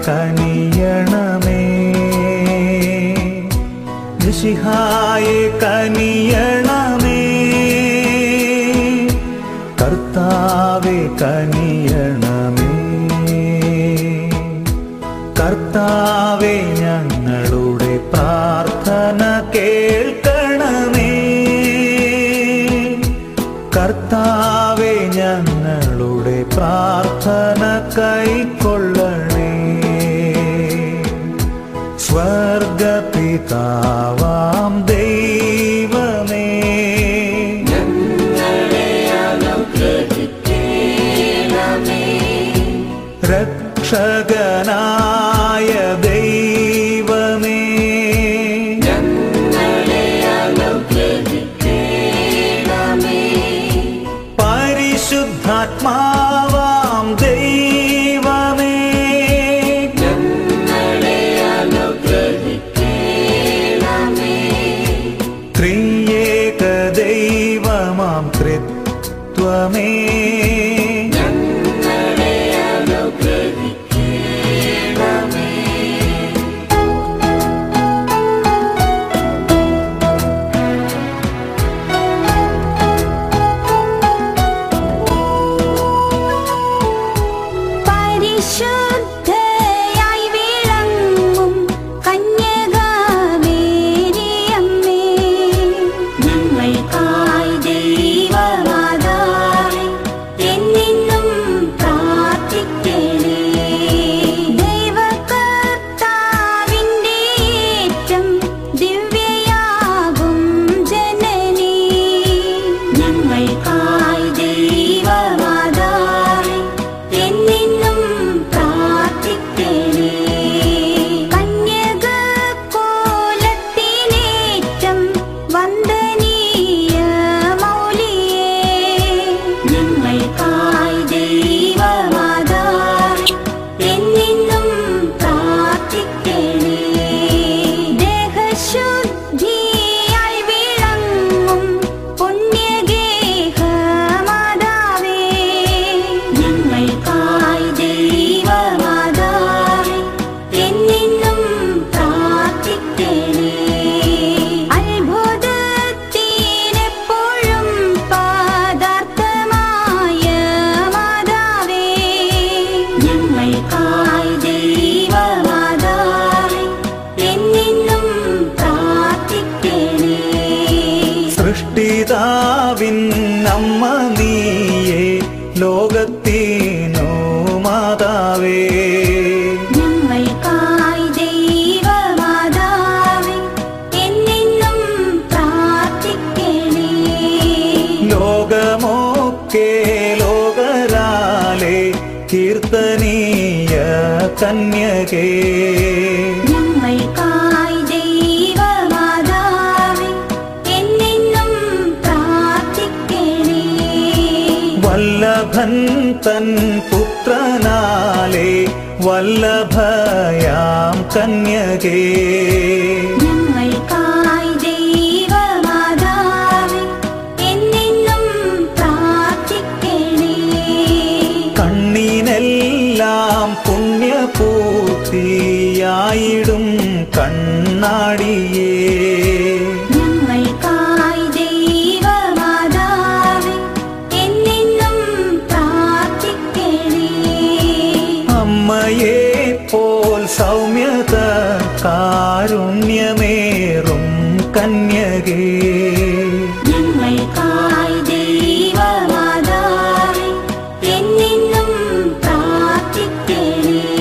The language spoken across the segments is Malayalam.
കനിയണമേ മിശിഹായെ കനിയണമേ കർത്താവെ കനിയണമേ കർത്താവെ ഞങ്ങളുടെ പ്രാർത്ഥന കേൾക്കണമേ കർത്താവെ ഞങ്ങളുടെ പ്രാർത്ഥന കൈക്കൊള്ളണേ സ്വർഗപിതാവാം ദൈവമേ രക്ഷകനായ ദൈവമേ പരിശുദ്ധാത്മാവാം ദൈവമേ ത്രിയേക ദൈവമാം ത്രിത്വമേ പരിശുദ്ധയായി വിളങ്ങും കന്യകാമേരിയമ്മേ ഞങ്ങൾക്കായി ദൈവമാതാവേ എന്നെന്നും പ്രാർത്ഥിക്കണേ ദൈവകർത്താവിന്റെ ഏറ്റം ദിവ്യയാകും ജനനീ ഞങ്ങൾക്കായി ദൈവമാതാവേ എന്നെന്നും പ്രാർത്ഥിക്കണേ കന്യകക്കോലത്തിനേറ്റം വന്ദനീയ മൗലിയേ ഞങ്ങൾക്കായി ദൈവമാതാവേ എന്നെന്നും പ്രാർത്ഥിക്കണേ ദേഹശുദ്ധിയായി വിളങ്ങും പുണ്യഗേഹമാതാവേ ഞങ്ങൾക്കായി ദൈവമാതാവേ എന്നെന്നും പ്രാർത്ഥിക്കണേ അത്ഭുതത്തിനെപ്പോഴും പദാർത്ഥമായ മാതാവേ ഞങ്ങൾക്കായി ദൈവമാതാവേ എന്നെന്നും പ്രാർത്ഥിക്കണേ സൃഷ്ടിതാവിൻ അമ്മ നീയേ ലോകത്തിനു മാതാവേ ഞങ്ങൾക്കായി ദൈവമാതാവേ എന്നെന്നും പ്രാർത്ഥിക്കണേ ലോകമൊക്കെ ലോകരാലെ കീർത്തനീയ കന്യകേ ഞങ്ങൾക്കായി ദൈവമാതാവേ എന്നെന്നും പ്രാർത്ഥിക്കണേ വല്ലഭൻ തൻ പുത്രനാലെ വല്ലഭയാം കന്യകേ ഞങ്ങൾക്കായി ദൈവമാതാവേ എന്നെന്നും പ്രാർത്ഥിക്കണേ കണ്ണിനെല്ലാം പുണ്യപൂർത്തിയായിടും കണ്ണാടിയേ ഞങ്ങൾക്കായി ദൈവമാതാവേ എന്നെന്നും പ്രാർത്ഥിക്കണേ അമ്മയെ പോൽ സൗമ്യത കാരുണ്യമേറും കന്യകേ ഞങ്ങൾക്കായി ദൈവമാതാവേ എന്നെന്നും പ്രാർത്ഥിക്കണേ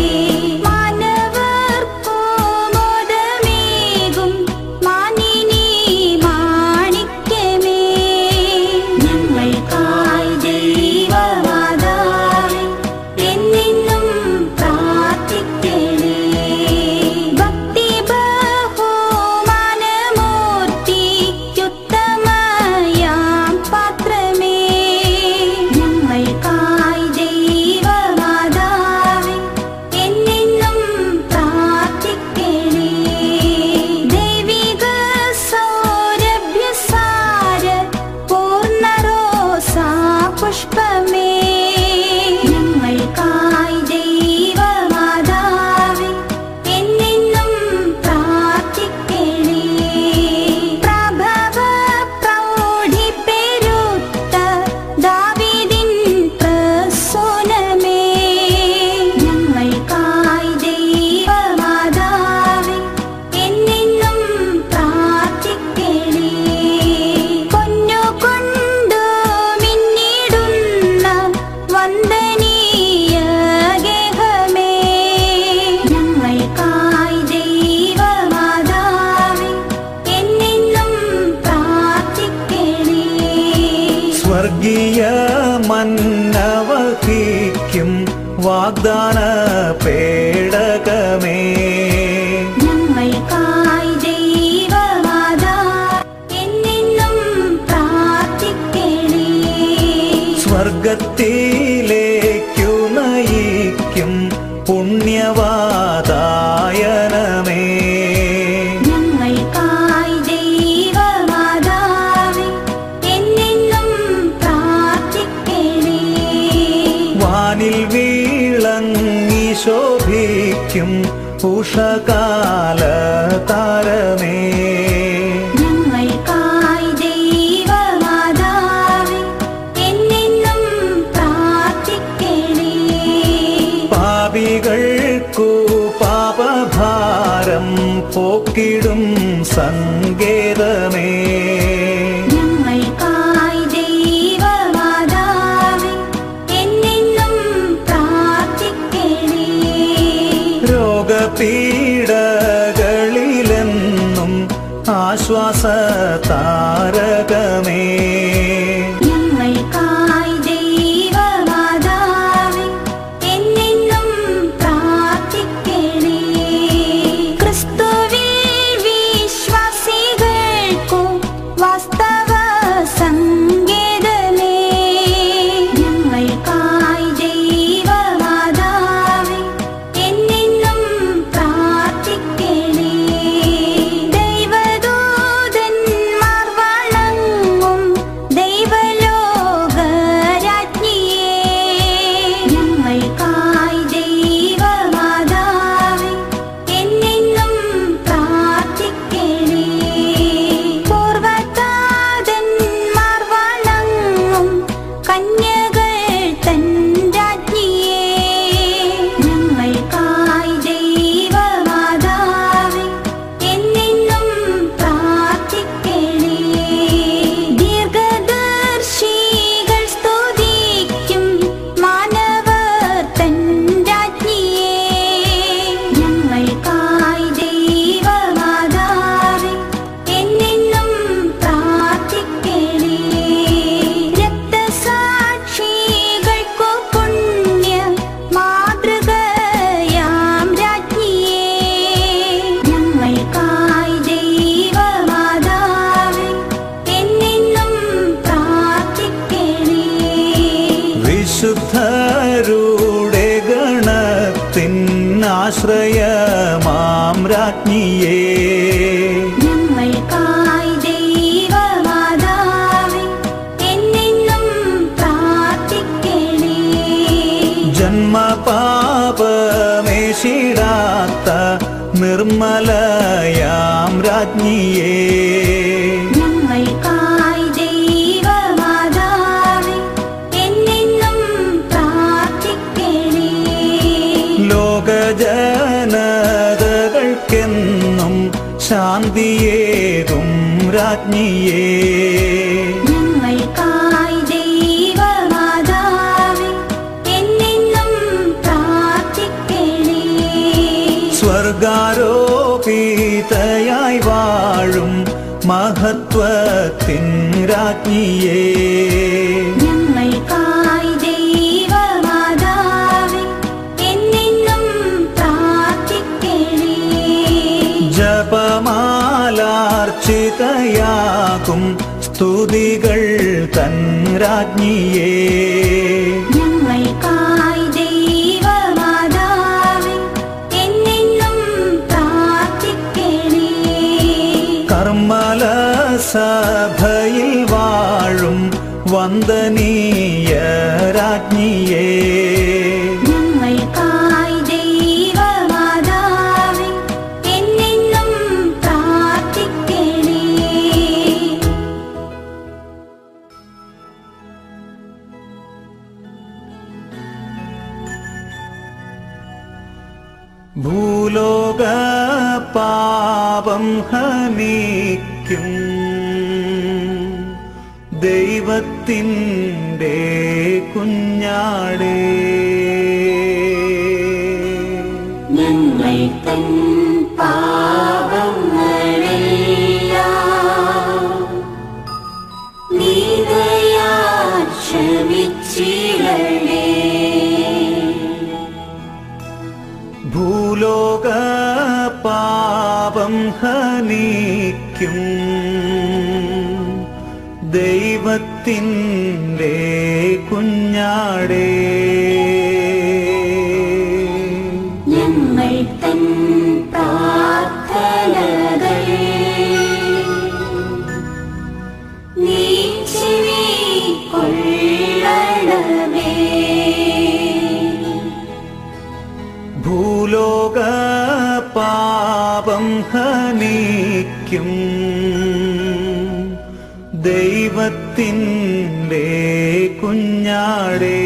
മാനവർക്കു മോദമേകും മാനിനി മാണിക്യമേ ഞങ്ങൾക്കായി ദൈവമാതാവേ എന്നെന്നും പ്രാർത്ഥിക്കണേ ഭക്തി ബഹുമാനമൂർത്തിക്കുത്തമയാം പാത്രമേ ഞങ്ങൾക്കായി ദൈവമാതാവേ എന്നെന്നും പ്രാർത്ഥിക്കണേ ദൈവിക സൗരഭ്യസാര പൂർണ്ണറോസാ പുഷ്പമേ ഞങ്ങൾക്കായി ദൈവമാതാവേ സ്വർഗീയ മന്നവഹിക്കും വാഗ്ദാന പേടകമേ ഞങ്ങൾക്കായി ദൈവമാതാ എന്നെന്നും പ്രാർത്ഥിക്കണേ സ്വർഗത്തിലേക്കു നയിക്കും പുണ്യവാതായനമേ ഞങ്ങൾക്കായി ദൈവമാതാവേ എന്നെന്നും പ്രാർത്ഥിക്കണേ വാനിൽ വീളങ്ങി ശോഭിക്കും ഉഷകാല താരമേ ഞങ്ങൾക്കായി ദൈവമാതാവേ എന്നെന്നും പ്രാർത്ഥിക്കണേ പാപികൾക്കു പാപഭാരം പോക്കിടും സങ്കേതമേ ഞങ്ങൾക്കായി ദൈവമാതാവേ എന്നെന്നും പ്രാർത്ഥിക്കണേ രോഗപീഡകളിലെന്നും ആശ്വാസ താരകമേ ഞങ്ങൾക്കായി ദൈവമാതാവേ എന്നെന്നും പ്രാർത്ഥിക്കണേ ക്രിസ്തുവിൽ വിശ്വാസികൾക്കു വാസ്തവ സങ്കേതമേ ഞങ്ങൾക്കായി ദൈവമാതാവേ എന്നെന്നും പ്രാർത്ഥിക്കണേ ദൈവദൂതന്മാർ വണങ്ങും ദൈവലോകരാജ്ഞിയേ ഞങ്ങൾക്കായി ദൈവമാതാവേ എന്നെന്നും പ്രാർത്ഥിക്കണേ പൂർവതാതന്മാർ വണങ്ങും കന്യകൾ തൻ രാജ്ഞിയേ ഞങ്ങൾക്കായി ദൈവമാതാവേ എന്നെന്നും പ്രാർത്ഥിക്കണേ ദീർഘദർശികൾ സ്തുതിക്കും മാനവർ തൻ രാജ്ഞിയേ ഞങ്ങൾക്കായി ദൈവമാതാവേ എന്നെന്നും പ്രാർത്ഥിക്കണേ രക്തസാക്ഷികൾക്കു പുണ്യ മാതൃകയാം രാജ്ഞിയേ ഞങ്ങൾക്കായി ദൈവമാതാവേ എന്നെന്നും പ്രാർത്ഥിക്കണേ വിശുദ്ധരുടെ ഗണത്തിൻ ആശ്രയമാം രാജ്ഞിയേ ഞങ്ങൾക്കായി ദൈവമാതാവേ എന്നെന്നും പ്രാർത്ഥിക്കണേ ജന്മപാപമേശിടാത്ത നിർമ്മലയാം രാജ്ഞിയേ ഞങ്ങൾക്കായി ദൈവമാതാവേ എന്നെന്നും പ്രാർത്ഥിക്കണേ ലോകജനതകൾക്കെന്നും ശാന്തിയേകും രാജ്ഞിയേ ഞങ്ങൾക്കായി ദൈവമാതാവേ എന്നെന്നും പ്രാർത്ഥിക്കണേ സ്വർഗാരോപിതയായി വാഴും മഹത്വത്തിൻ രാജ്ഞിയേ ഞങ്ങൾക്കായി ദൈവമാതാവേ എന്നെന്നും പ്രാർത്ഥിക്കണേ ജപമാലാർച്ചിതയാകും സ്തുതികൾ തൻ രാജ്ഞിയേ ഞങ്ങൾക്കായി ദൈവമാതാവേ എന്നെന്നും പ്രാർത്ഥിക്കണേ കർമ്മല സഭയിൽ വാഴും വന്ദനീയ രാജ്ഞിയേ ഞങ്ങൾക്കായി ദൈവമാതാവേ എന്നെന്നും പ്രാർത്ഥിക്കണേ ഭൂലോക പാപം ഹനിക്കും ദൈവത്തിൻ്റെ കുഞ്ഞാടേ ഞങ്ങൾ തൻ പാപങ്ങളെല്ലാം നീതയാ ക്ഷമിച്ചിടണേ ഭൂലോക പാപം ഹനിക്കും ദൈവത്തിൻ്റെ കുഞ്ഞാടേ ഞങ്ങൾ തൻ പ്രാർത്ഥനകൾ നീ ചെവിക്കൊള്ളണമേ ഭൂലോക പാപം ഹനിക്കും ദൈവത്തിൻ്റെ കുഞ്ഞാടേ